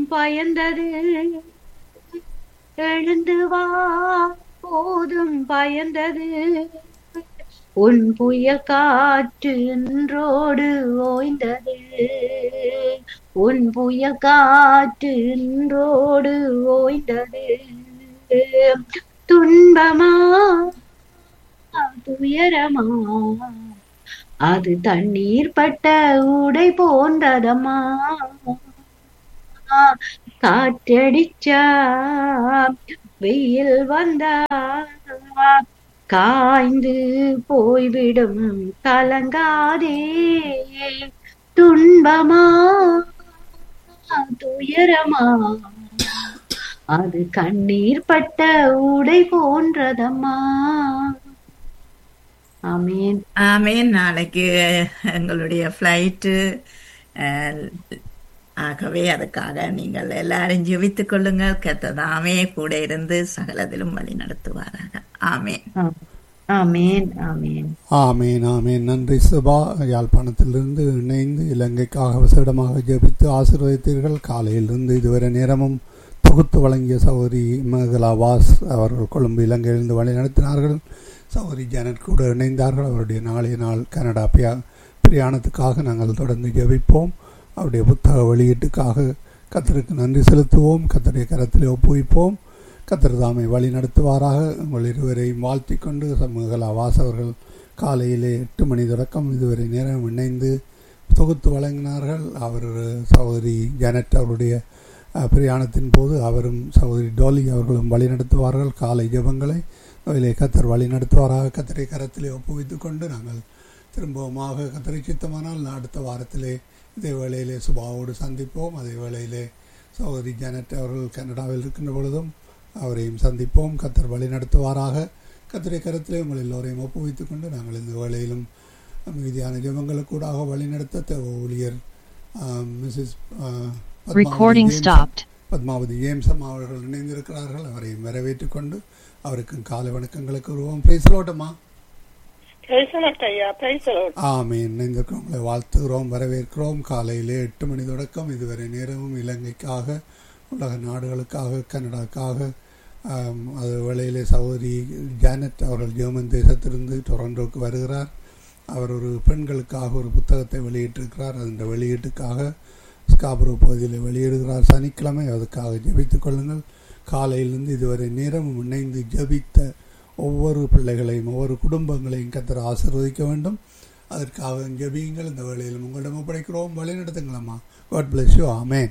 பயந்தது எழுந்து வா போதும் பயந்தது உன் புயல் காற்று இன்றோடு ஓய்ந்தது உன் புயல் காற்று இன்றோடு ஓய்ந்தது துன்பமா துயரமா அது தண்ணீர் பட்ட உடை போன்றதம்மா காற்றடிச்சா வெயில் வந்தா காய்ந்து போய்விடும் கலங்காதே துன்பமா துயரமா அது கண்ணீர் பட்ட உடை போன்றதம்மா ஆமீன் ஆமேன் நாளைக்கு எங்களுடைய ஃப்ளைட்டு ஆகவே அதுக்காக நீங்கள் எல்லாரும் ஜெபித்துக் கொள்ளுங்கள் கத்ததாமே கூட இருந்து சகலத்திலும் வழி நடத்துவாராக ஆமேன் ஆமேன் ஆமேன் ஆமேன் ஆமேன் நன்றி சுபா யாழ்ப்பாணத்திலிருந்து இணைந்து இலங்கைக்காக விசேடமாக ஜெபித்து ஆசீர்வதித்தீர்கள் காலையிலிருந்து இதுவரை நேரமும் தொகுத்து வழங்கிய சௌரி மகளா வாஸ் அவர்கள் கொழும்பு இலங்கையிலிருந்து வழி நடத்தினார்கள் சௌரி ஜானட் கூட இணைந்தார்கள் அவருடைய நாளைய நாள் கனடா பியா பிரயாணத்துக்காக நாங்கள் தொடர்ந்து ஜெபிப்போம் அவருடைய புத்தக வெளியீட்டுக்காக கத்தருக்கு நன்றி செலுத்துவோம் கத்தருடைய கரத்திலே ஒப்புவிப்போம் கத்தர் தாமை வழி நடத்துவாராக உங்கள் இருவரையும் வாழ்த்தி கொண்டு சமூகலா வாசவர்கள் காலையிலே எட்டு மணி தொடக்கம் இதுவரை நேரம் இணைந்து தொகுத்து வழங்கினார்கள் அவர் சகோதரி ஜானட் அவருடைய பிரயாணத்தின் போது அவரும் சகோதரி டோலி அவர்களும் வழி நடத்துவார்கள் காலை ஜபங்களை அதிலே கத்தர் வழி நடத்துவாராக கத்தரை கரத்திலே ஒப்புவித்துக் கொண்டு நாங்கள் திரும்பவுமாக கத்தரை சித்தமானால் அடுத்த வாரத்திலே இதே வேளையிலே சுபாவோடு சந்திப்போம் அதே வேளையிலே சகோதரி ஜானட் அவர்கள் கனடாவில் இருக்கின்ற பொழுதும் அவரையும் சந்திப்போம் கத்தர் வழி நடத்துவாராக கத்தரை கரத்திலே உங்கள் எல்லோரையும் ஒப்புவித்துக் கொண்டு நாங்கள் இந்த வேளையிலும் மீதியான ஜபங்களுக்கூடாக வழி நடத்த ஊழியர் மிஸ்ஸஸ் Recording stopped. பத்மாவதி ஜேம்சம் அவர்கள் இணைந்திருக்கிறார்கள் அவரை வரவேற்றுக் கொண்டு அவருக்கு காலை வணக்கங்களுக்கு உருவம் பேசலோட்டமா ஆமே இணைந்திருக்கிறவங்களை வாழ்த்துகிறோம் வரவேற்கிறோம் காலையிலே எட்டு மணி தொடக்கம் இதுவரை நேரமும் இலங்கைக்காக உலக நாடுகளுக்காக கனடாக்காக அது வேளையிலே சகோதரி ஜானட் அவர்கள் ஜெர்மன் தேசத்திலிருந்து டொரண்டோக்கு வருகிறார் அவர் ஒரு பெண்களுக்காக ஒரு புத்தகத்தை வெளியிட்டிருக்கிறார் அந்த வெளியீட்டுக்காக ஸ்காபரோ பகுதியில் வெளியிடுகிறார் சனிக்கிழமை அதுக்காக ஜபித்துக் கொள்ளுங்கள் காலையிலிருந்து இதுவரை நேரமும் இணைந்து ஜபித்த ஒவ்வொரு பிள்ளைகளையும் ஒவ்வொரு குடும்பங்களையும் கத்தர ஆசிர்வதிக்க வேண்டும் அதற்காக ஜபியுங்கள் இந்த வேளையிலும் உங்களிடம் ஒப்படைக்கிறோம் வழி நடத்துங்களம்மா காட் பிளஸ் யூ ஆமேன்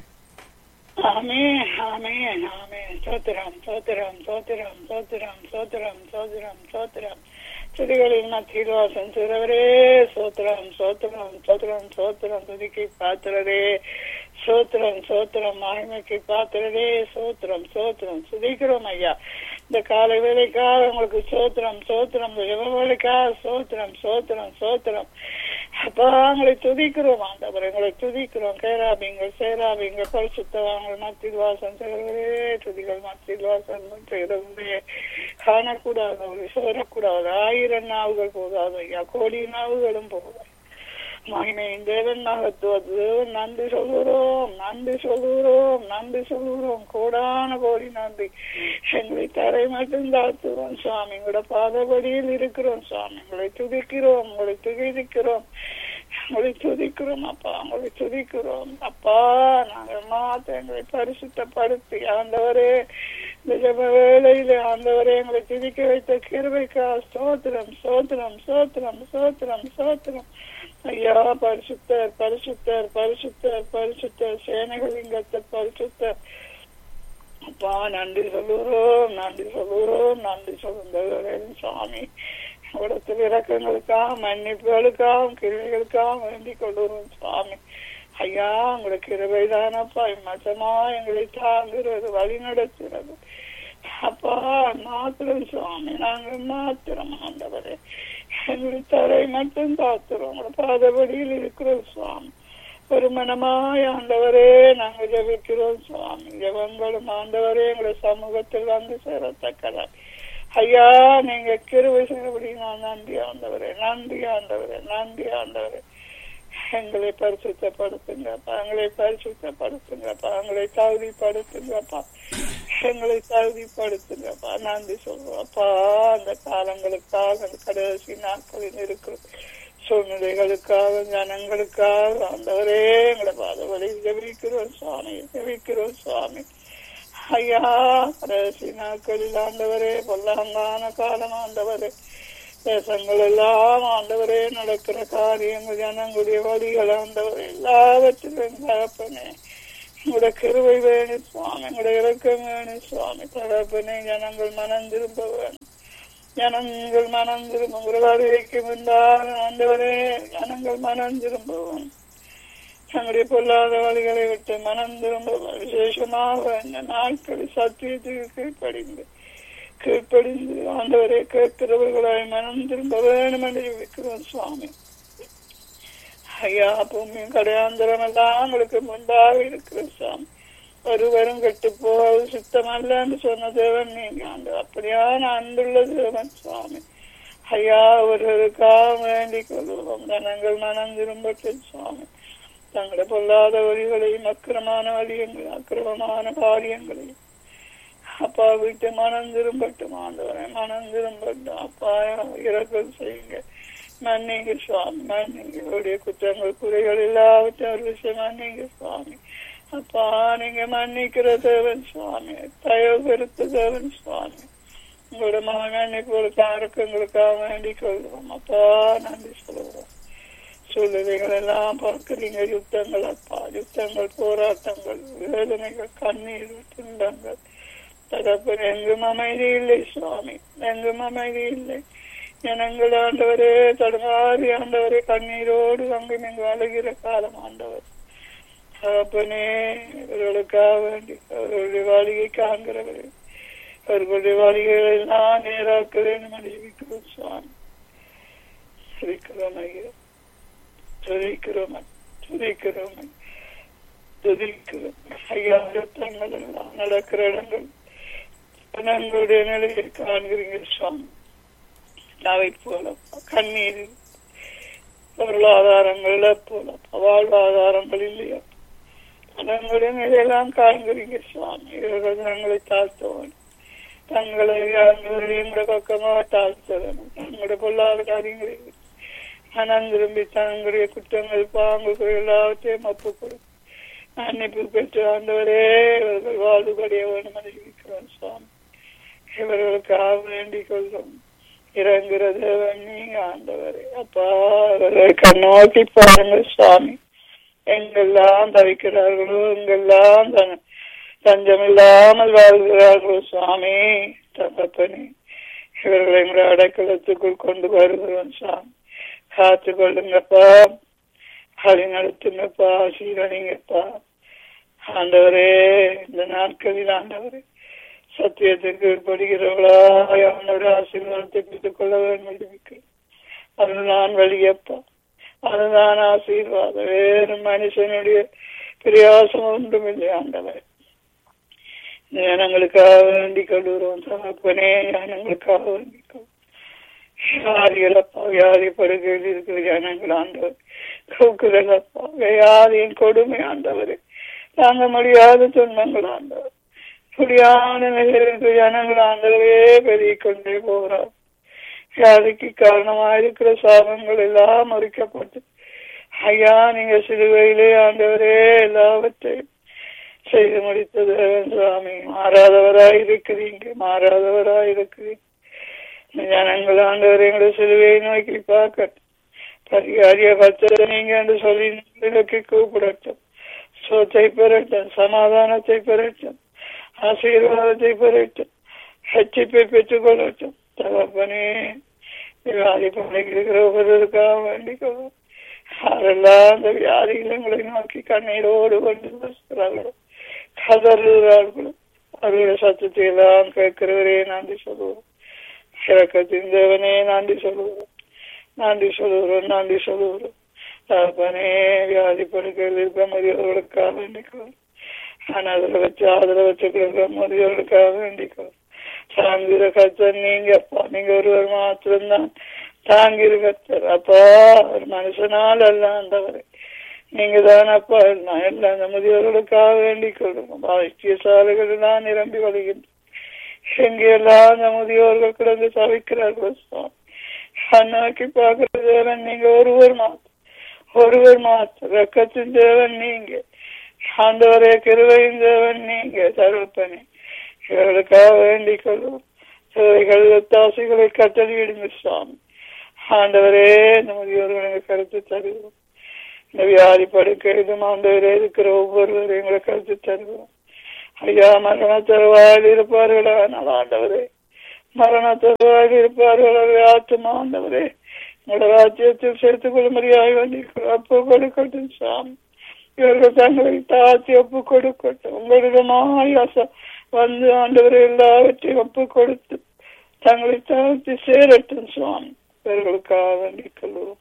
ஆமென் ஆமென் ஆமென் சோத்திரம் சோத்திரம் சோத்திரம் சோத்திரம் சோத்திரம் சோத்திரம் சோத்திரம் துதிகளின் மத்தியில் வாசம் சிறவரே சோத்திரம் சோத்திரம் சோத்திரம் சோத்திரம் துதிக்கு பாத்திரரே சோத்திரம் சோத்திரம் மகிமைக்கு பாத்திரரே சோத்திரம் சோத்திரம் சுதிக்கிறோம் ஐயா இந்த காலை வேலைக்காக உங்களுக்கு சோத்திரம் சோத்திரம் இந்த வேலைக்காக சோத்திரம் சோத்திரம் சோத்திரம் அப்பா உங்களை துதிக்கிறோம் ஆண்டவர் எங்களை துதிக்கிறோம் கேராபிங்கள் சேராபிங்கள் பரிசுத்தவாங்கள் மத்தியில் வாசம் செய்கிறவரே துதிகள் மத்தியில் வாசம் செய்கிறவரே காணக்கூடாது சேரக்கூடாது ஆயிரம் நாவுகள் போதாது ஐயா கோடி நாவுகளும் போதாது மகிமையின் தேவன் மகத்துவது தேவன் நன்றி சொல்கிறோம் நன்றி சொல்கிறோம் நன்றி சொல்கிறோம் கோடான கோடி நன்றி எங்களை தரை மட்டும் தாழ்த்துவோம் சுவாமி உங்களோட பாதபடியில் இருக்கிறோம் சுவாமி உங்களை துதிக்கிறோம் உங்களை துதிக்கிறோம் உங்களை துதிக்கிறோம் அப்பா உங்களை துதிக்கிறோம் அப்பா நாங்கள் மாத்த எங்களை பரிசுத்தப்படுத்தி ஆண்டவரே இந்த ஜப வேளையில ஆண்டவரே எங்களை துதிக்க வைத்த கிருபைக்கா சோத்திரம் சோத்திரம் சோத்திரம் சோத்திரம் சோத்திரம் ஐயா பரிசுத்தர் பரிசுத்தர் பரிசுத்தர் பரிசுத்தர் சேனைகளின் கத்தர் பரிசுத்தர் அப்பா நன்றி சொல்லுகிறோம் நன்றி சொல்லுகிறோம் நன்றி சொல்லுங்க சுவாமி இடத்தில் இறக்கங்களுக்காக மன்னிப்புகளுக்காக கிருமிகளுக்காக வேண்டிக் கொள்ளுகிறோம் சுவாமி ஐயா உங்களுக்கு இருவைதானப்பா மச்சமா எங்களை தாங்குகிறது வழி நடத்துகிறது அப்பா மாத்திரம் சுவாமி நாங்கள் மாத்திரம் ஆண்டவரே எங்களை தரை மட்டும் காத்துறோம் உங்களோட பாதபடியில் இருக்கிறோம் சுவாமி ஒரு மனமாய் ஆண்டவரே நாங்க ஜபிக்கிறோம் சுவாமி ஜபங்களும் ஆண்டவரே எங்களை சமூகத்தில் வந்து சேரத்தக்கதா ஐயா நீங்க கிருவை செய்யபடி நான் நன்றி ஆண்டவரே நன்றி ஆண்டவரே நன்றி ஆண்டவரே எங்களை பரிசுத்தப்படுத்துங்கப்பா எங்களை பரிசுத்தப்படுத்துங்கப்பா எங்களை தகுதிப்படுத்துங்கப்பா எங்களை தகுதிப்படுத்துங்கப்பா நன்றி சொல்றோம்ப்பா அந்த காலங்களுக்காக அந்த கடைசி நாட்களில் இருக்கிற சூழ்நிலைகளுக்காக ஜனங்களுக்காக ஆண்டவரே எங்களை பாதவழி ஜெபிக்கிறோம் சுவாமி ஜெபிக்கிறோம் சுவாமி ஐயா கடைசி நாட்களில் ஆண்டவரே பொல்லாங்கான காலம் ஆண்டவரே தேசங்கள் எல்லாம் ஆண்டவரே நடக்கிற காரியங்கள் ஜனங்களுடைய வழிகள் ஆண்டவரே எல்லாவற்றிலும் தகப்பனே உங்களுடைய கிருவை வேணும் சுவாமி உங்களுடைய இறக்கம் வேணும் சுவாமி தகப்பனே ஜனங்கள் மனம் திரும்ப வேணும் ஜனங்கள் மனம் திரும்ப உருவாதிக்கு முன்பாக ஆண்டவரே ஜனங்கள் மனம் திரும்பவும் தங்களுடைய பொல்லாத வழிகளை விட்டு மனம் திரும்ப விசேஷமாக இந்த நாட்களில் சத்தியத்துக்கு கீழ்ப்படிந்து கீழ்ப்படிந்து ஆண்டவரை கேட்கிறவர்களாய் மனம் திரும்ப வேணும் என்று இருக்கிறோம் சுவாமி ஐயா பூமியும் கடையாந்திரம் எல்லாம் உங்களுக்கு முன்பாக இருக்கிற சுவாமி ஒருவரும் கெட்டு போவது சுத்தமல்ல என்று சொன்ன தேவன் நீங்க அந்த அப்படியான அன்புள்ள தேவன் சுவாமி ஐயா ஒருவருக்காக வேண்டிக் கொள்வோம் ஜனங்கள் மனம் திரும்பட்டும் சுவாமி தங்களுடைய பொல்லாத வழிகளையும் அக்கிரமான வழியங்கள் அக்கிரமமான காரியங்களையும் அப்பா விட்டு மனம் திரும்பட்டும் ஆண்டவரை மனம் திரும்பட்டும் அப்பா இறக்கம் செய்யுங்க மன்னிங்க சுவாமி மன்னிங்க இவருடைய குற்றங்கள் குறைகள் எல்லாவற்றையும் ஒரு விஷயம் மன்னிங்க சுவாமி அப்பா நீங்க மன்னிக்கிற தேவன் சுவாமி தயவு பெருத்த தேவன் சுவாமி உங்களோட மன்னிப்புகளுக்கு அரக்கங்களுக்காக வேண்டிக் கொள்வோம் அப்பா நன்றி சொல்லுவோம் சூழ்நிலைகள் எல்லாம் பார்க்கிறீங்க யுத்தங்கள் அப்பா யுத்தங்கள் போராட்டங்கள் வேதனைகள் கண்ணீர் துன்பங்கள் தகப்பன் எங்கும் அமைதி இல்லை சுவாமி எங்கும் அமைதி இல்லை ஜனங்கள் ஆண்டவரே தடுமாறி ஆண்டவரே கண்ணீரோடு அங்கும் இங்கு அழுகிற காலம் ஆண்டவர் தகப்பனே இவர்களுக்காக வேண்டி அவர்களுடைய வாழ்கை காண்கிறவர்கள் அவர்களுடைய வாழ்கைகளை எல்லாம் நேராக்க வேண்டும் அறிவிக்கிறோம் சுவாமி துதிக்கிறோம் ஐயா துதிக்கிறோம் துதிக்கிறோம் துதிக்கிறோம் ஐயா யுத்தங்கள் எல்லாம் நடக்கிற இடங்கள் ஜனங்களுடைய நிலையை காண்கிறீங்க சுவாமி அவை போல கண்ணீர் பொருளாதாரங்கள் போல வாழ்வாதாரங்கள் இல்லையா ஜனங்களுடைய நிலையெல்லாம் காண்கிறீங்க சுவாமி இவர்கள் ஜனங்களை தாழ்த்தவன் தங்களை எங்களுடைய பக்கமாக தாழ்த்தவன் தங்களுடைய பொல்லாத காரியங்களை மனம் திரும்பி தங்களுடைய குற்றங்கள் பாங்குகள் எல்லாவற்றையும் ஒப்புக்கொடு மன்னிப்பு பெற்று ஆண்டவரே இவர்கள் வாழ்வுபடிய வேண்டும் அறிவிக்கிறோம் சுவாமி இவர்களுக்காக வேண்டிக் கொள்ளும் இறங்குற தேவன் நீங்க ஆண்டவரே அப்பா அவர்களை கண்ணோக்கி பாருங்க சுவாமி எங்கெல்லாம் தவிக்கிறார்களோ எங்கெல்லாம் தஞ்சம் இல்லாமல் வாழ்கிறார்களோ சுவாமி தகப்பனே இவர்களை எங்களுடைய அடைக்கலத்துக்குள் கொண்டு வருகிறோம் சுவாமி காத்து கொள்ளுங்கப்பா வழி நடத்துங்கப்பா சீரணிங்கப்பா ஆண்டவரே இந்த நாட்களில் ஆண்டவரே சத்தியத்திற்கு படுகிறவளா அவனோட ஆசீர்வாதத்தை பெற்றுக் கொள்ள வேண்டும் அதுதான் வழியப்பா அதுதான் ஆசீர்வாதம் வேறு மனுஷனுடைய பிரயாசம் ஒன்றும் இல்லை ஆண்டவர் ஞானங்களுக்காக வேண்டிக் கொள்கிறோம் தகப்பனே ஞானங்களுக்காக வேண்டிக் கொள்வோம் வியாதிகளப்பா வியாதி படுகையில் இருக்கிற ஜனங்கள் ஆண்டவர் கூக்குதலப்பா வியாதியின் கொடுமை ஆண்டவர் தாங்க முடியாத துன்பங்கள் ஆண்டவர் முடியாத நிலையிலிருக்கிற ஜனங்கள் ஆண்டவரே பெருகி கொண்டே போகிறார் வியாதிக்கு காரணமாயிருக்கிற சாபங்கள் எல்லாம் மறுக்கப்பட்டு ஐயா நீங்க சிலுவையிலே ஆண்டவரே எல்லாவற்றையும் செய்து முடித்தது சுவாமி மாறாதவராய் இருக்கிறீங்க மாறாதவராய் இருக்கிறீங்க ஜனங்கள் ஆண்டவர் எங்களை சிலுவையை நோக்கி பார்க்கட்டும் பரிகாரிய பச்சை நீங்க என்று சொல்லி விலக்கி கூப்பிடட்டும் சோத்தை பெறட்டும் சமாதானத்தை பெறட்டும் ஆசீர்வாதத்தை பெறட்டும் ஹச்சிப்பை பெற்றுக் கொள்ளட்டும் தகப்பனே வியாதி படைக்கிற ஒருவருக்காக வேண்டிக் கொள்ளும் யாரெல்லாம் அந்த வியாதிகள் எங்களை நோக்கி கண்ணீரோடு கொண்டு வசுகிறார்களோ கதறுகிறார்களோ அவருடைய சத்தத்தை எல்லாம் கேட்கிறவரே நன்றி சொல்லுவோம் இறக்கத்தின் தேவனே நன்றி சொல்லுவோம் நன்றி சொல்லுகிறோம் நன்றி சொல்லுகிறோம் தகப்பனே வியாதி படுக்கையில் இருக்க மதியவர்களுக்காக வேண்டிக்கிறோம் அனாதில் வச்சு ஆதரவு வச்சு கொடுக்குற முதியோர்களுக்காக வேண்டிக்கிறோம் தாங்கிற கத்தர் நீங்க அப்பா நீங்க ஒருவர் மாத்திரம்தான் தாங்கிற கத்தர் அப்பா ஒரு மனுஷனால் அல்ல ஆண்டவரை நீங்க தான் அப்பா நான் எல்லா அந்த முதியோர்களுக்காக வேண்டிக் கொள்ளுங்க வைத்தியசாலைகள் எல்லாம் நிரம்பி வழிகின்றன எங்கெல்லாம் அந்த முதியோர்கள் கிடந்து தவிக்கிறார்கள் சுவாமி அண்ணாக்கி பார்க்கிற தேவன் நீங்க ஒருவர் மாத்திரம் ஒருவர் மாத்திரம் ரக்கத்தின் தேவன் நீங்க ஆண்டவரே கிருவையின் தேவன் நீங்க தருப்பனே இவர்களுக்காக வேண்டிக் கொள்ளும் தேவைகள் ஒத்தாசைகளை கட்டளையிடுங்க சுவாமி ஆண்டவரே இந்த முதியோர்களை கருத்து தருவோம் இந்த வியாதி படுக்கையிலும் ஆண்டவரே இருக்கிற ஒவ்வொருவரையும் எங்களை கருத்து தருவோம் ஐயா மரண தருவாயில் இருப்பார்களா ஆனால் ஆண்டவரே மரண தருவாயில் இருப்பார்கள் ஆத்துமா ஆண்டவரே உங்களோட ராஜ்யத்தில் சேர்த்துக் கொள்ளும்படியாக வேண்டி ஒப்பு கொடுக்கட்டும் சாமி இவர்கள் தங்களை தாத்தி ஒப்பு கொடுக்கட்டும் உங்களிடமாய் ஆசை வந்து ஆண்டவரை எல்லாவற்றையும் ஒப்பு கொடுத்து தங்களை தாழ்த்தி சேரட்டும் சுவாமி இவர்களுக்காக வேண்டிக் கொள்வோம்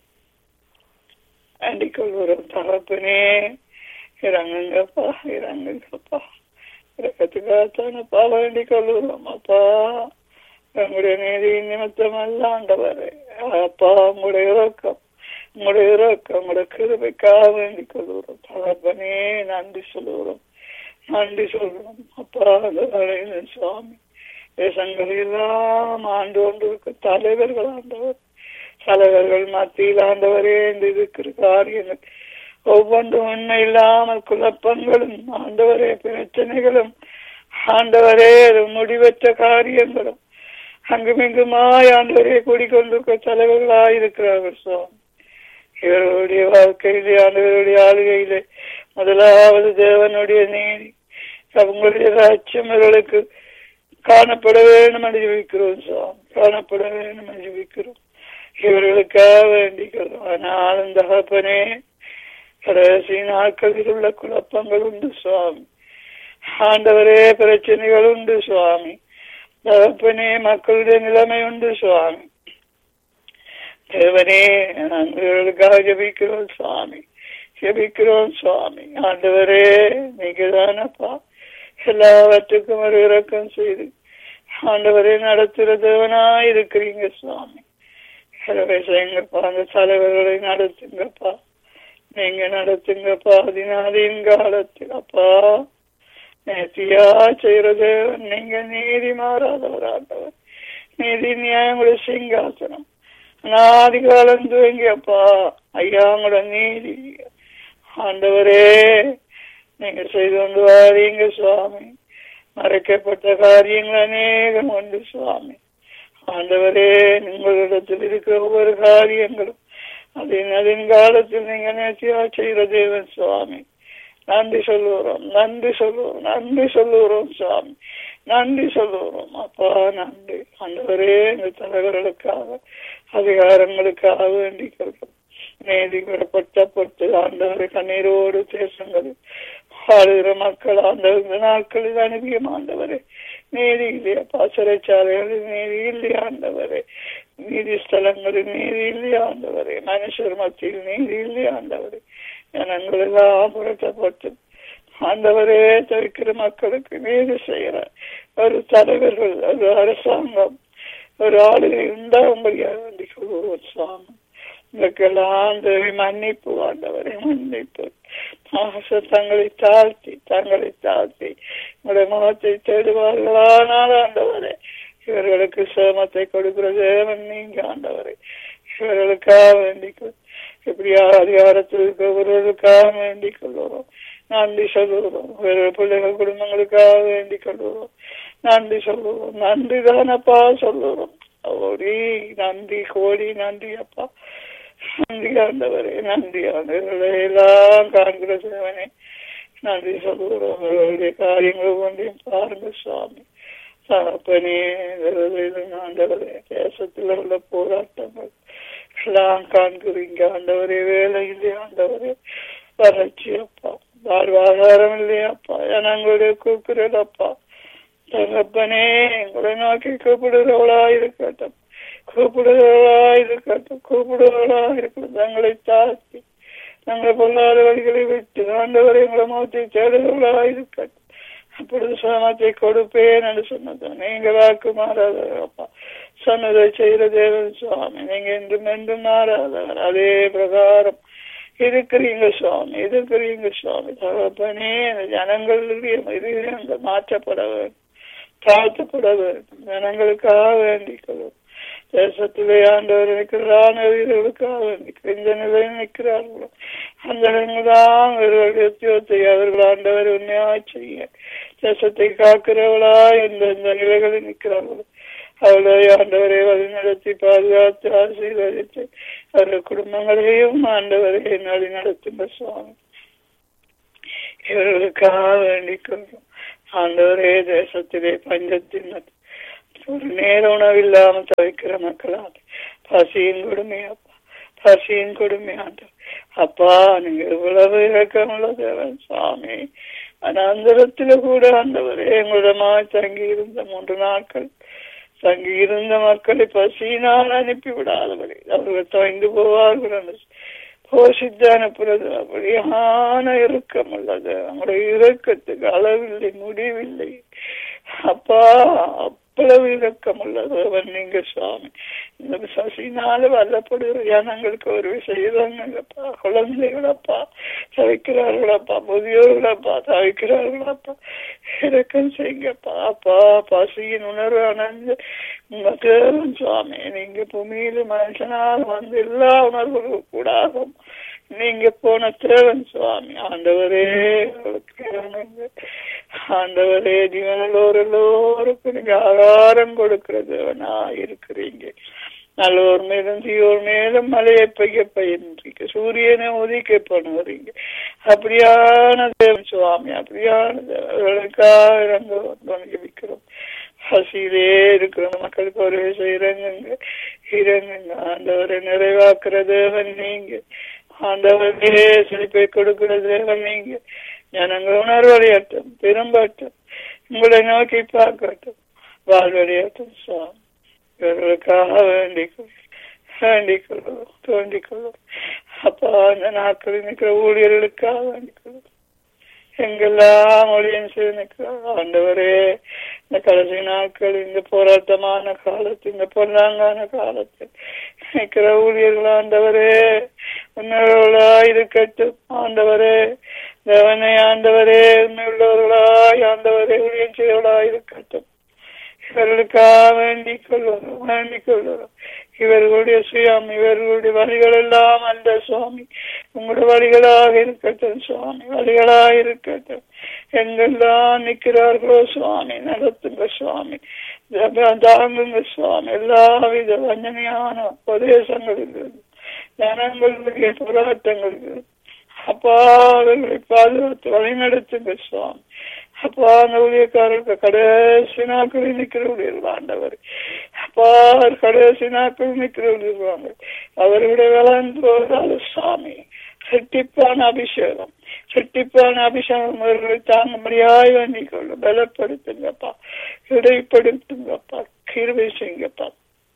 வேண்டிக் கொள்வோம் தகப்பனே இறங்குங்கப்பா இறங்குங்கப்பா இறக்கத்துக்காகத்தானப்பா வேண்டிக் கொள்வோம் அப்பா உங்களுடைய நீதி நிமித்தம் அல்ல ஆண்டவரே அப்பா உங்களுடைய இறக்கம் உங்களுடைய இறக்கம் உங்களுடைய கிருபைக்காக வேண்டிக் கொள்கிறோம் தகப்பனே நன்றி சொல்லுகிறோம் நன்றி சொல்றோம் அப்பா அந்த வேளையில் சுவாமி தேசங்கள் எல்லாம் ஆண்டு கொண்டிருக்க தலைவர்கள் ஆண்டவர் தலைவர்கள் மத்தியில் ஆண்டவரே இந்த இருக்கிற காரியங்கள் ஒவ்வொன்றும் உண்மை இல்லாமல் குழப்பங்களும் ஆண்டவரே பிரச்சனைகளும் ஆண்டவரே அது முடிவற்ற காரியங்களும் அங்குமிங்குமாய் ஆண்டவரே கூடிக்கொண்டிருக்க தலைவர்களாய் இருக்கிறார்கள் சுவாமி இவர்களுடைய வாழ்க்கையிலே ஆண்டவருடைய ஆளுகையிலே முதலாவது தேவனுடைய நீதி அவங்களுடைய ராட்சியம் இவர்களுக்கு காணப்பட வேண்டும் என்று ஜெபிக்கிறோம் சுவாமி காணப்பட வேண்டும் என்று ஜெபிக்கிறோம் இவர்களுக்காக வேண்டிக்கிறோம் ஆனால் இந்த தகப்பனே கடைசி நாட்களில் உள்ள குழப்பங்கள் உண்டு சுவாமி ஆண்டவரே பிரச்சனைகள் உண்டு சுவாமி தகப்பனே மக்களுடைய நிலைமை உண்டு சுவாமி தேவனே நாங்களுக்காக ஜபிக்கிறோம் சுவாமி ஜபிக்கிறோம் சுவாமி ஆண்டவரே நீங்க தானப்பா எல்லாவற்றுக்கும் ஒரு இறக்கம் செய்து ஆண்டவரே நடத்துகிற தேவனாய் இருக்கிறீங்க சுவாம எனவே செய்யுங்கப்பா அந்த தலைவர்களை நடத்துங்கப்பா நீங்க நடத்துங்கப்பா அதினாதின் காலத்தில் அப்பா நேர்த்தியா செய்யற தேவன் நீங்க நீதி மாறாதவர் ஆண்டவர் நீதி நியாயங்களுடைய சிங்காசனம் அநாதி காலம் துவங்கியப்பா ஐயா உங்களோட நீதி ஆண்டவரே நீங்க செய்து கொண்டு வாரீங்க சுவாமி மறைக்கப்பட்ட காரியங்கள் அநேகம் உண்டு சுவாமி ஆண்டவரே உங்களிடத்தில் இருக்கிற ஒவ்வொரு காரியங்களும் அதன் அதன் காலத்தில் நீங்க நேர்த்தியா செய்கிற தேவன் சுவாமி நன்றி சொல்லுகிறோம் நன்றி சொல்லுவோம் நன்றி சொல்லுகிறோம் சுவாமி நன்றி சொல்லுகிறோம் அப்பா நன்றி ஆண்டவரே இந்த தலைவர்களுக்காக அதிகாரங்களுக்காக வேண்டிக் கொள்கிறோம் நீதி பெறப்பட்டப்பட்டு ஆண்டவரை கண்ணீரோடு தேசங்கள் ஆளுகிற மக்கள் ஆண்டவர் இந்த நாட்களில் அனுப்பியும் ஆண்டவரே நீதி இல்லையா சிறைச்சாலைகளில் நீதி இல்லையா ஆண்டவரே நீதி ஸ்தலங்களில் நீதி இல்லையா ஆண்டவரே மனுஷர் மத்தியில் நீதி இல்லையா ஆண்டவரே ஜனங்கள் எல்லாம் புரட்டப்பட்டு ஆண்டவரே தவிக்கிற மக்களுக்கு நீதி செய்கிற ஒரு தலைவர்கள் ஒரு அரசாங்கம் ஒரு ஆளுகை உண்டாகும்படியாக வேண்டிக் கொள்வோம் சுவாமி இதற்கெல்லாம் தேவை மன்னிப்பு ஆண்டவரை மன்னிப்பு ஆசை தங்களை தாழ்த்தி தங்களை தாழ்த்தி உங்களுடைய முகத்தை தேடுவார்களானால் ஆண்டவரே இவர்களுக்கு சேமத்தை கொடுக்கிற தேவன் நீங்க ஆண்டவரை இவர்களுக்காக வேண்டிக் எப்படியா அதிகாரத்தில் இருக்கிறவர்களுக்காக வேண்டிக் கொள்கிறோம் நன்றி சொல்லுகிறோம் வேறு பிள்ளைகள் குடும்பங்களுக்காக வேண்டிக் கொள்கிறோம் நன்றி சொல்லுவோம் நன்றி தானப்பா சொல்லுகிறோம் ஓடி நன்றி கோடி நன்றி அப்பா நன்றி ஆண்டவரே நன்றி ஆண்டவர்களே எல்லாம் காண்கிற சேவனே நன்றி சொல்லுகிறோம் அவர்களுடைய காரியங்கள் ஒன்றையும் பாருங்க சுவாமி தகப்பனே ஆண்டவரே தேசத்தில் உள்ள போராட்டங்கள் எல்லாம் காண்கிறீங்க ஆண்டவரே வேலை இல்லையா ஆண்டவரே வறட்சி அப்பா வாழ்வாதாரம் இல்லையாப்பா ஜனங்களுடைய கூப்பிடுறப்பா தகப்பனே உங்களை நோக்கி கூப்பிடுறவளா இருக்கட்டும் கூப்பிடுறவளா இருக்கட்டும் கூப்பிடுறவளா இருக்கட்டும் தங்களை தாழ்த்தி தங்கள் பொல்லாத வழிகளை விட்டு ஆண்டவரை எங்களை மோத்தி தேடுறவளா இருக்கட்டும் அப்பொழுது சமத்தை கொடுப்பேன் என்று சொன்னது நீங்க வாக்கு மாறாதவரப்பா சொன்னதை செய்கிற தேவன் சுவாமி நீங்க என்றும் என்றும் மாறாதவர் அதே பிரகாரம் இருக்கிறீங்க சுவாமி இருக்கிறீங்க சுவாமி தகப்பனே அந்த ஜனங்களுடைய இருதயங்கள் மாற்றப்பட வேண்டும் தாழ்த்தப்பட வேண்டும் ஜனங்களுக்காக வேண்டிக் கொள்ளும் தேசத்திலே ஆண்டவர் நிற்கிறான் வீரர்களுக்காக வேண்டிக் இந்த நிலையில் நிற்கிறார்களோ அந்த நிலையில்தான் இவர்களுடைய உத்தியோகத்தை அவர்கள் ஆண்டவர் உண்மையாக செய்ய தேசத்தை காக்கிறவளா எந்தெந்த நிலைகளில் நிற்கிறார்களோ அவளை ஆண்டவரை வழிநடத்தி பாதுகாத்து ஆசீர்வதித்து அவர்கள் குடும்பங்களையும் ஆண்டவரை வழி நடத்துங்க சுவாமி இவர்களுக்காக வேண்டிக் கொள்ளும் ஆண்டவரே தேசத்திலே பஞ்சத்தின் ஒரு நேர உணவில்லாம தவிக்கிற மக்களாக பசியின் கொடுமை அப்பா பசியின் கொடுமை ஆண்டவர் அப்பா நீங்க இவ்வளவு இறக்கமுள்ள தேவன் சுவாமி அனந்தரத்துல கூட ஆண்டவரே எங்களிடமாய் தங்கி இருந்த மூன்று நாட்கள் தங்கி இருந்த மக்களை பசியினால் அனுப்பி விடாதபடி அவர்கள் தொய்ந்து போவார்கள் என்று போஷித்து அனுப்புறது அப்படியான இறுக்கம் உள்ளது அவங்களுடைய இறக்கத்துக்கு அளவில்லை முடிவில்லை அப்பா அவ்வளவு இரக்கம் உள்ளதவன் நீங்க சுவாமி இந்த சசினால வல்லப்படுகிற ஜனங்களுக்கு ஒரு செய்தாங்கப்பா குழந்தைகளப்பா தவிக்கிறார்களப்பா முதியோர்களப்பா தவிக்கிறார்களப்பா இரக்கம் செய்யுங்கப்பா அப்பா பசியின் உணர்வு அணைஞ்சு தேவன் சுவாமி நீங்க பூமியில மனுஷனால் வந்து எல்லா உணர்வுகளும் கூடாகும் நீங்க போன தேவன் சுவாமி ஆண்டவரே ஆண்டவரே ஜீவனலோர் எல்லோருக்கும் நீங்க ஆகாரம் கொடுக்கிற தேவனா இருக்கிறீங்க நல்லோர் மேலும் தீயோர் மேலும் மலையை பெய்ய பயின்றீங்க சூரியனை உதிக்க பண்ணுறீங்க அப்படியான தேவன் சுவாமி அப்படியான தேவர்களுக்காக இறங்க ஜபிக்கிறோம் பசியிலே இருக்கிற மக்களுக்கு ஒரு இறங்குங்க இறங்குங்க ஆண்டவரை நிறைவாக்குற தேவன் நீங்க ஆண்டவரே செழிப்பை கொடுக்கிற தேவன் நீங்க ஜனங்கள் உணர்வடையட்டும் திரும்பட்டும் உங்களை நோக்கி பார்க்கட்டும் வாழ்வடையட்டும் சுவாமி இவர்களுக்காக வேண்டிக் வேண்டிக் கொள்ளும் தோண்டிக் கொள்ளும் அப்பா அந்த நாட்களில் நிற்கிற ஊழியர்களுக்காக வேண்டிக் கொள்ளும் எங்கெல்லாம் ஒளியன் செய்து நிற்கிறார் ஆண்டவரே இந்த கடைசி நாட்கள் இந்த போராட்டமான காலத்தில் இந்த பொன்னாங்கான காலத்தில் நிற்கிற ஊழியர்கள் ஆண்டவரே உன்னவர்களா இருக்கட்டும் ஆண்டவரே தேவனை ஆண்டவரே உண்மையுள்ளவர்களாய் ஆண்டவரே ஊழியம் செய்வர்களாய் இருக்கட்டும் இவர்களுக்காக வேண்டிக் கொள்வோம் வேண்டிக் கொள்வோம் இவர்களுடைய சுயம் இவர்களுடைய வழிகள் எல்லாம் அல்ல சுவாமி உங்களுடைய வழிகளாக இருக்கட்டும் சுவாமி வழிகளாக இருக்கட்டும் எங்கெல்லாம் நிற்கிறார்களோ சுவாமி நடத்துங்க சுவாமி தாங்குங்க சுவாமி எல்லாவித வஞ்சனையான உபதேசங்களிலிருந்து ஜனங்களுடைய போராட்டங்களுக்கு அப்பா அவர்களை பாதுகாத்து வழிநடத்துங்க சுவாமி அப்பா அந்த ஊழியக்காரருக்கு கடைசி நாட்களில் நிற்கிற ஊழியர்கள் ஆண்டவர் அப்பா கடைசி நாட்களில் நிற்கிற ஊழியர்கள் அவர்களுடைய வளர்ந்து போவதால சுவாமி செட்டிப்பான அபிஷேகம் செட்டிப்பான அபிஷேகம் அவர்களை தாங்கும்படியாய் வேண்டிக் கொள்ளும் பலப்படுத்துங்கப்பா இடைப்படுத்துங்கப்பா கிருவை செய்யுங்கப்பா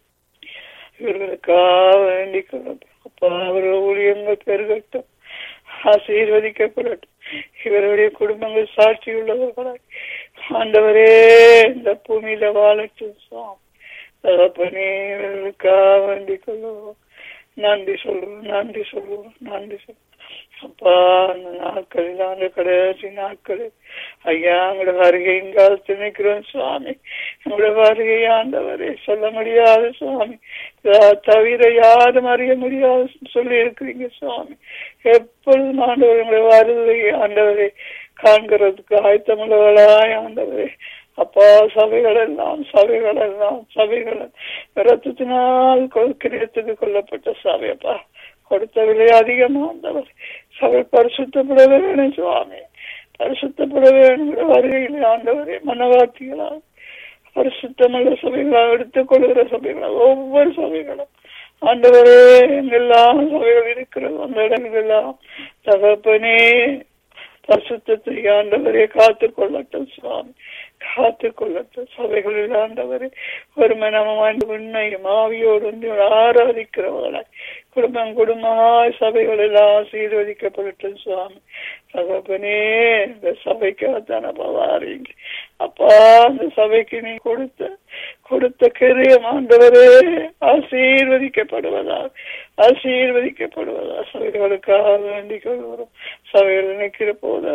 இவர்களுக்காக வேண்டிக் கொள்ளும் அப்பா அவர்கள் ஊழியங்கள் பெருகட்டும் ஆசீர்வதிக்கப்படட்டும் இவருடைய குடும்பங்கள் சாட்சி உள்ளவர்களாய் ஆண்டவரே இந்த பூமியில வாழட்டும் சுவாமி தகப்பனே இவர்களுக்காக வேண்டிக் கொள்ளுவோம் நன்றி சொல்லுவோம் நன்றி சொல்லுவோம் நன்றி சொல்லுவோம் அப்பா அந்த நாட்களில் அந்த கடைசி நாட்களில் ஐயா உங்களோட வருகையின் காலத்தில் நிற்கிறோம் சுவாமி உங்களோட வருகை ஆண்டவரே சொல்ல முடியாது சுவாமி தவிர யாரும் அறிய முடியாது சொல்லி இருக்கிறீங்க சுவாமி எப்பொழுதும் ஆண்டவர் உங்களுடைய வருகை ஆண்டவரை காண்கிறதுக்கு ஆயத்தமுள்ளவளாய் ஆண்டவரே அப்பா சபைகள் எல்லாம் சபைகள் எல்லாம் சபைகள் ரத்தத்தினால் கிரியத்துக்கு கொல்லப்பட்ட சபையப்பா கொடுத்த விலை அதிகமா ஆண்டவர் சபை பரிசுத்தப்பட வேணும் சுவாமி பரிசுத்தப்பட வேணும் வருகையில் ஆண்டவரே மனவாட்டிகளாக பரிசுத்தமுள்ள சபைகளாக எடுத்துக் கொள்கிற சபைகளாக ஒவ்வொரு சபைகளும் ஆண்டவரே எங்கெல்லாம் சபைகள் இருக்கிறது அந்த இடங்களெல்லாம் தகப்பனே பரிசுத்தத்தை ஆண்டவரே காத்து கொள்ளட்டும் சுவாமி காத்து கொள்ளட்டும் சபைகளில் ஆண்டவரே ஒரு மனமாண்டு உண்மையும் ஆவியோடு உண்மையோடு ஆராதிக்கிறவர்களாய் குடும்பம் குடும்பமாய் சபைகள் எல்லாம் ஆசீர்வதிக்கப்படட்டும் சுவாமி தகப்பனே இந்த சபைக்காகத்தான வாரீங்க அப்பா அந்த சபைக்கு நீ கொடுத்த கொடுத்த கிரியம் ஆண்டவரே ஆசீர்வதிக்கப்படுவதா ஆசீர்வதிக்கப்படுவதா சபைகளுக்காக வேண்டிக் கொள்கிறோம் சபைகள் நிற்கிற போது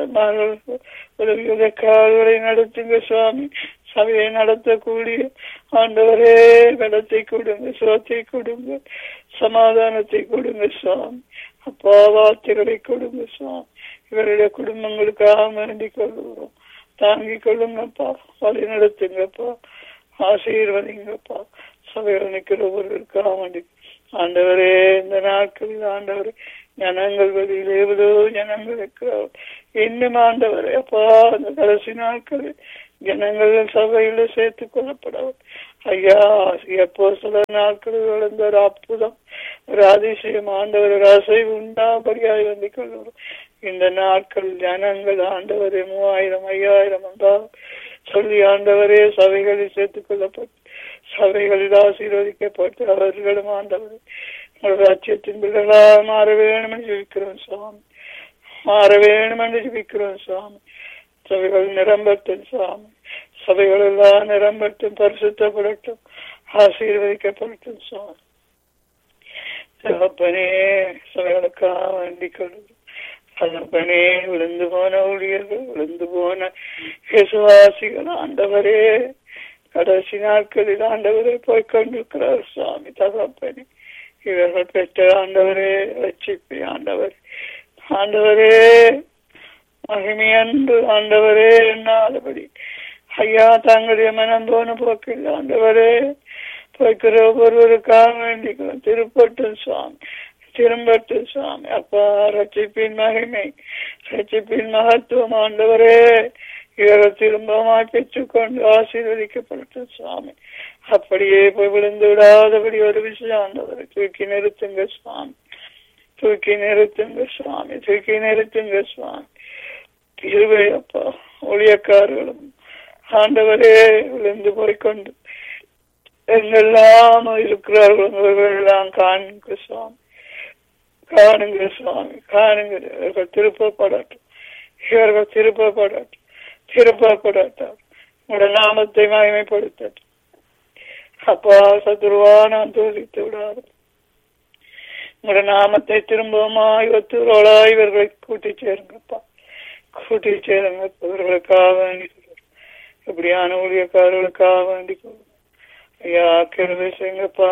உதவி கால்களை நடத்துங்க சுவாமி சபையை நடத்தக்கூடிய ஆண்டவரே பலத்தை கொடுங்க சுகத்தை கொடுங்க சமாதானத்தை கொடுங்க சுவாமி அப்பா வார்த்தைகளை கொடுங்க சுவாமி இவருடைய குடும்பங்களுக்காக வேண்டிக் கொள்கிறோம் தாங்கிக் கொள்ளுங்கப்பா வழி நடத்துங்கப்பா ஆசீர்வதிங்கப்பா சபைகள் நிற்கிற ஒருவருக்காக வேண்டி ஆண்டவரே இந்த நாட்களில் ஆண்டவரே ஜனங்கள் வெளியில் எவ்வளோ ஜனங்கள் இருக்கிறார் இன்னும் ஆண்டவரே அப்பா அந்த கடைசி நாட்களில் ஜனங்கள் சபையில சேர்த்துக் கொள்ளப்படவும் ஐயா எப்போ சில நாட்களில் விழுந்த ஒரு அற்புதம் ஒரு அதிசயம் ஆண்டவர் ஒரு அசைவு உண்டாபடியாய் வந்து கொள்ளும் இந்த நாட்கள் ஜனங்கள் ஆண்டவரே மூவாயிரம் ஐயாயிரம் வந்தால் சொல்லி ஆண்டவரே சபைகளில் சேர்த்துக் கொள்ளப்பட்டு சபைகளில் ஆசீர்வதிக்கப்பட்டு அவர்களும் ஆண்டவர் உங்கள் ராஜ்யத்தின் பிள்ளைகளாக மாற வேணும் என்று ஜெபிக்கிறோம் சுவாமி மாற வேணும் என்று ஜெபிக்கிறோம் சுவாமி சபைகள் நிரம்பட்டும் சுவாமி சபைகள் எல்லாம் நிரம்பட்டும் பரிசுத்தப்படட்டும் ஆசீர்வதிக்கப்படட்டும் சுவாமி தகப்பனே சபைகளுக்காக வேண்டிக் கொள்ளும் தகப்பனே விழுந்து போன ஊழியர்கள் விழுந்து போன விசுவாசிகள் ஆண்டவரே கடைசி நாட்களில் ஆண்டவரே போய் கொண்டிருக்கிறார் சுவாமி தகப்பனே இவர்கள் பெற்ற ஆண்டவரே ரட்சிப்பி ஆண்டவர் ஆண்டவரே மகிமையன்று ஆண்டவரே என்னாதபடி ஐயா தங்களுடைய மனம் போன போக்கில் ஆண்டவரே போய்க்கிற ஒவ்வொருவருக்காக வேண்டிக்கிறோம் திருப்பட்டும் சுவாமி திரும்பட்டும் சுவாமி அப்பா ரட்சிப்பின் மகிமை ரட்சிப்பின் மகத்துவம் ஆண்டவரே இவர்கள் திரும்பமாய் பெற்றுக்கொண்டு ஆசீர்வதிக்கப்படட்டும் சுவாமி அப்படியே போய் விழுந்து விடாதபடி ஒரு விஷயம் ஆண்டவரை தூக்கி நிறுத்துங்க சுவாமி தூக்கி நிறுத்துங்க சுவாமி தூக்கி நிறுத்துங்க சுவாமி இருவை அப்பா ஊழியக்காரர்களும் ஆண்டவரே விழுந்து போய்கொண்டு எங்கெல்லாம் இருக்கிறார்கள் அவர்களெல்லாம் காணுங்க சுவாமி காணுங்க சுவாமி காணுங்க இவர்கள் திருப்பப்படட்டும் இவர்கள் திருப்பப்படட்டும் திருப்பப்படட்டும் உங்களோட நாமத்தை மகிமைப்படுத்தட்டும் அப்பா சத்துருவா நான் தோழித்து விடாது உங்களோட நாமத்தை திரும்பவுமாய் ஒத்துரோளா இவர்களை கூட்டி சேருங்கப்பா கூட்டி சேருங்க இவர்களுக்காக வேண்டி எப்படியான ஊழியக்காரர்களுக்காக வேண்டி ஐயா கிருபை செய்யுங்கப்பா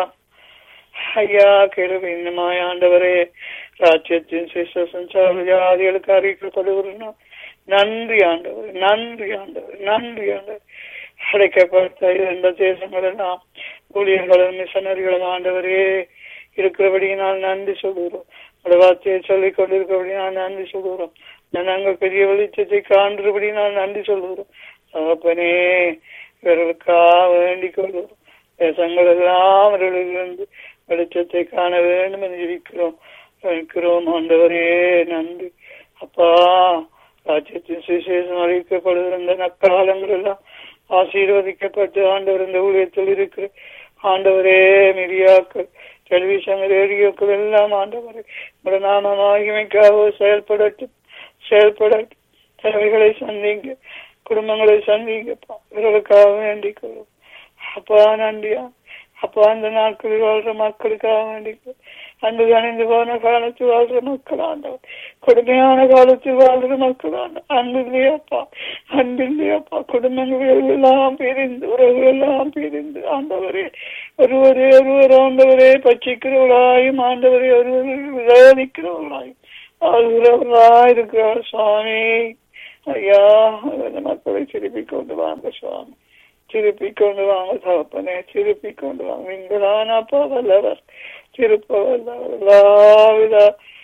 ஐயா கிருபை இன்னமாய் ஆண்டவரே ராஜ்யத்தின் சிச சஞ்சார ஜாதிகளுக்கு அறிவிக்கப்படுகிறோம் நன்றி ஆண்டவர் நன்றி ஆண்டவர் நன்றி ஆண்டவர் அடைக்கப்பட்ட இந்த தேசங்கள் எல்லாம் ஊழியர்களும் மிஷனரிகளும் ஆண்டவரே இருக்கிறபடியினால் நன்றி சொல்கிறோம் உடைய வார்த்தையை சொல்லிக் கொண்டிருக்கிறபடினால் நன்றி சொல்கிறோம் நாங்கள் பெரிய வெளிச்சத்தை காண்கிறபடினால் நன்றி சொல்கிறோம் தகப்பனே இவர்களுக்காக வேண்டிக் கொள்கிறோம் தேசங்கள் எல்லாம் அவர்களிலிருந்து வெளிச்சத்தை காண வேண்டும் என்று இருக்கிறோம் இருக்கிறோம் ஆண்டவரே நன்றி அப்பா ராஜ்யத்தின் சுவிசேஷம் அறிவிக்கப்படுகிற இந்த நக்காலங்கள் எல்லாம் ஆசீர்வதிக்கப்பட்டு ஆண்டவர் இந்த ஊழியத்தில் இருக்கிற ஆண்டவரே மீடியாக்கள் டெலிவிஷன் ரேடியோக்கள் எல்லாம் ஆண்டவரே உங்களோட நாம மகிமைக்காக செயல்படட்டும் செயல்படட்டும் தேவைகளை சந்திங்க குடும்பங்களை சந்திங்கப்பா இவர்களுக்காக வேண்டிக் கொள்ளும் அப்பா நன்றியா அப்பா அந்த நாட்களில் வாழ்ற மக்களுக்காக வேண்டிக் அன்பு கணிந்து போன காலத்தில் வாழ்ற மக்கள் ஆண்டவர் கொடுமையான காலத்தில் வாழ்ற மக்கள் ஆண்டவர் அன்பு இல்லையாப்பா அன்பு இல்லையாப்பா குடும்பங்கள் எல்லாம் பிரிந்து உறவுகள் எல்லாம் பிரிந்து ஆண்டவரே ஒருவரே ஒருவர் ஆண்டவரே பச்சிக்கிறவர்களாயும் ஆண்டவரே ஒருவர் விரோதிக்கிறவர்களாயும் வாழ்கிறவர்களாய் இருக்கிறார் சுவாமி ஐயா அந்த மக்களை திருப்பி கொண்டு வாங்க சுவாமி திருப்பி கொண்டு வாங்க தகப்பனே திருப்பி கொண்டு வாங்க நீங்களானப்பா வல்லவர் திருப்ப வல்லவர் எல்லாவித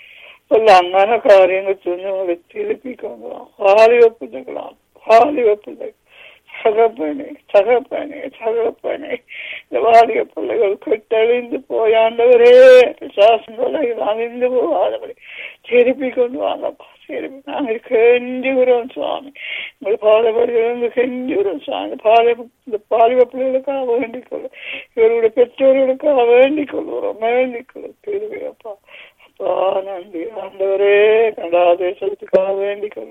അങ്ങനെ കാര്യങ്ങൾ ചെന്ന് திருப்பி கொண்டு வாங்க வாலிப பிள்ளைகளாம் வாலிப பிள்ளைகள் தகப்பனே தகப்பனே தகப்பனே இந்த வாலிய பிள்ளைகள் கெட்டழிந்து போயாண்டவரே சாசங்களை அழிந்து போகாதபடி திருப்பி கொண்டு வாங்கப்பா திருப்பி நாங்கள் கெஞ்சுகிறோம் சுவாமி உங்கள் பாலபடியிலிருந்து கெஞ்சுகிறோம் சுவாமி பால இந்த பாலிவ பிள்ளைகளுக்காக வேண்டிக் கொள்ளும் இவருடைய பெற்றோர்களுக்காக வேண்டிக் கொள்கிறோம் வேண்டிக் கொள்ளும் திருவியப்பா அப்பா நன்றி ஆண்டவரே கனடா தேசத்துக்காக வேண்டிக் கொள்வோம்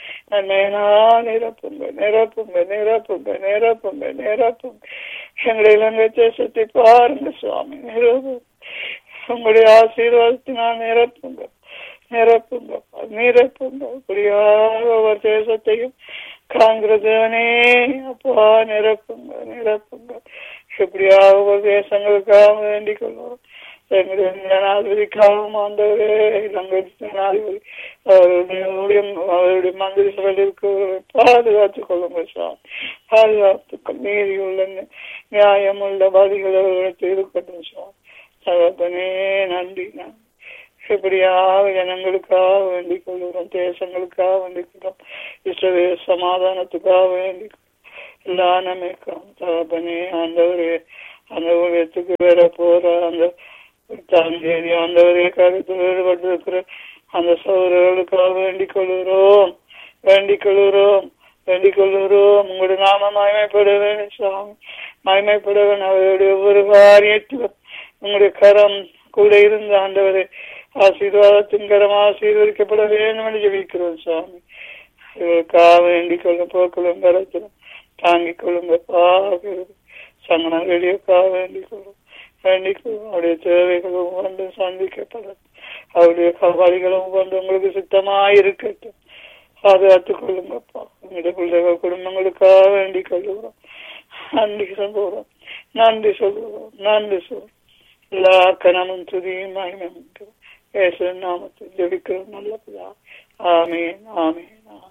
நன்மையினா நிரப்புங்க நிரப்புங்க நிரப்புங்க நிரப்புங்க நிரப்புங்க எங்களை இலங்கை தேசத்தை பாருங்க சுவாமி நிரப்புங்க உங்களுடைய ஆசீர்வாதத்தினால் நிரப்புங்க நிரப்புங்க நிரப்புங்க இப்படியாக ஒவ்வொரு தேசத்தையும் காண்கிறதவனே அப்பா நிரப்புங்க நிரப்புங்க எப்படியாக ஒவ்வொரு தேசங்களுக்காக வேண்டிக் கொள்வோம் எங்களுடைய ஜனாதிபதிக்காகவும் ஆண்டவரே இலங்கை ஜனாதிபதி அவருடைய ஊழியம் அவருடைய மந்திரி சபையில் இருக்கிறவர்களை பாதுகாத்துக் கொள்ளுங்க சார் பாதுகாத்துக்கள் நீதி உள்ள நியாயம் உள்ள பதிகள் அவர்களுக்கு இருக்கட்டும் சார் தகப்பனே நன்றி நன்றி எப்படியாக ஜனங்களுக்காக வேண்டிக் கொள்கிறோம் தேசங்களுக்காக வேண்டிக் கொள்கிறோம் இஸ்ரவே சமாதானத்துக்காக வேண்டிக் கொள்கிறோம். எல்லா நமைக்கும் தகப்பனே ஆண்டவரே அந்த ஊழியத்துக்கு வேற போற அந்த எட்டாம் தேதி ஆண்டவரே கருத்து வேறுபட்டிருக்கிற அந்த சோதரர்களுக்காக வேண்டிக் கொள்கிறோம் வேண்டிக் கொள்கிறோம் வேண்டிக் கொள்கிறோம் உங்களுடைய நாம மயமைப்பட வேண்டும் சுவாமி மயமைப்பட வேண்டும் அவருடைய ஒவ்வொரு காரியத்திலும் உங்களுடைய கரம் கூட இருந்த ஆண்டவரே ஆசீர்வாதத்தின் கரம் ஆசீர்வதிக்கப்பட வேண்டும் என்று ஜெபிக்கிறோம் சுவாமி இவருக்காக வேண்டிக் கொள்ளும் போக்களும் கரத்திலும் தாங்கிக் கொள்ளுங்க பாகிறது சங்கடம் வெளியக்காக வேண்டிக் கொள்ளும் வேண்டிக் கொள்ளும் அவருடைய தேவைகளும் வந்து சந்திக்கப்படும் அவருடைய கவலைகளும் வந்து உங்களுக்கு சித்தமாயிருக்கட்டும் பாதுகாத்துக் கொள்ளுங்கப்பா உங்களுடைய பிள்ளைகள் குடும்பங்களுக்காக வேண்டிக் கொள்ளுகிறோம் நன்றி சொல்லுகிறோம் நன்றி சொல்லுகிறோம் நன்றி சொல்லுவோம் எல்லா கணமும் துதியும் மகிமும் இயேசு நாமத்தில் ஜெபிக்கிறோம் நல்ல பிதா ஆமீன் ஆமீன் ஆமீன்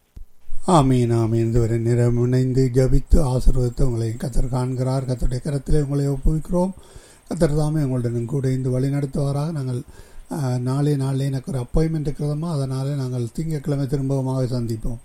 ஆமீன் ஆமீன் இதுவரை நிறம் இணைந்து ஜபித்து ஆசீர்வதித்து உங்களை கத்தர் காண்கிறார் கத்தருடைய கரத்திலே உங்களை ஒப்புவிக்கிறோம் கத்தர் தாமே உங்களுடன் கூட இருந்து வழி நடத்துவாராக நாங்கள் ஆஹ், நாளை நாளே எனக்கு ஒரு அப்பாயின்மெண்ட் இருக்கிறதமா அதனால நாங்கள் திங்கட்கிழமை திரும்பமாக சந்திப்போம்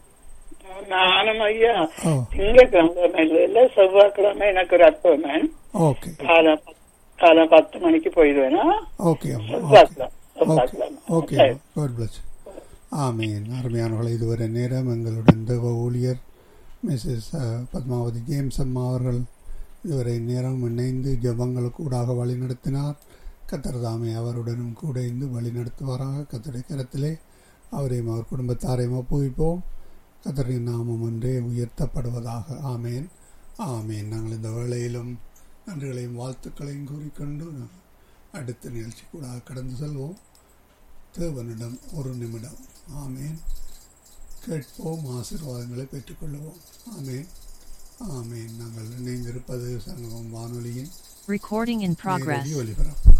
நானும் ஐயா ஓ திங்கக்கிழமை இல்ல செவ்வாய்க்கிழமை எனக்கு ஒரு அப்பாயின்மெண்ட் ஓகே காலம் காலம் பத்து மணிக்கு போயிடுவேனா ஓகே அம்மா ஓகே செவ்வாய்க்கிழமை ஓகே செவ்வாய்க்கிழமை ஓகே சரி. காட் பிளஸ் ஆமீன் அருமையானவர்களை இதுவரை நேரம் எங்களுடன் தேவ ஊழியர் மிஸ்ஸஸ் பத்மாவதி ஜேம்ஸ் அம்மா அவர்கள் இதுவரை நேரம் இணைந்து ஜபங்களுக்கு ஊடாக வழி நடத்தினார் கத்தர் தாமே அவருடனும் கூட இருந்து வழி நடத்துவாராக கத்தருடைய கரத்திலே அவரையும் அவர் குடும்பத்தாரையும் ஒப்புவிப்போம் கத்தரின் நாமம் ஒன்றே உயர்த்தப்படுவதாக ஆமேன் ஆமேன் நாங்கள் இந்த வேளையிலும் நன்றிகளையும் வாழ்த்துக்களையும் கூறிக்கொண்டு நாங்கள் அடுத்த நிகழ்ச்சி கூட கடந்து செல்வோம் தேவனிடம் ஒரு நிமிடம் ஆமேன் கேட்போம் ஆசீர்வாதங்களை பெற்றுக்கொள்வோம் ஆமேன் ஆமேன் நாங்கள் இணைந்திருப்பது சங்கமம் வானொலியின் Recording in progress. நேரடி ஒலிபரப்பு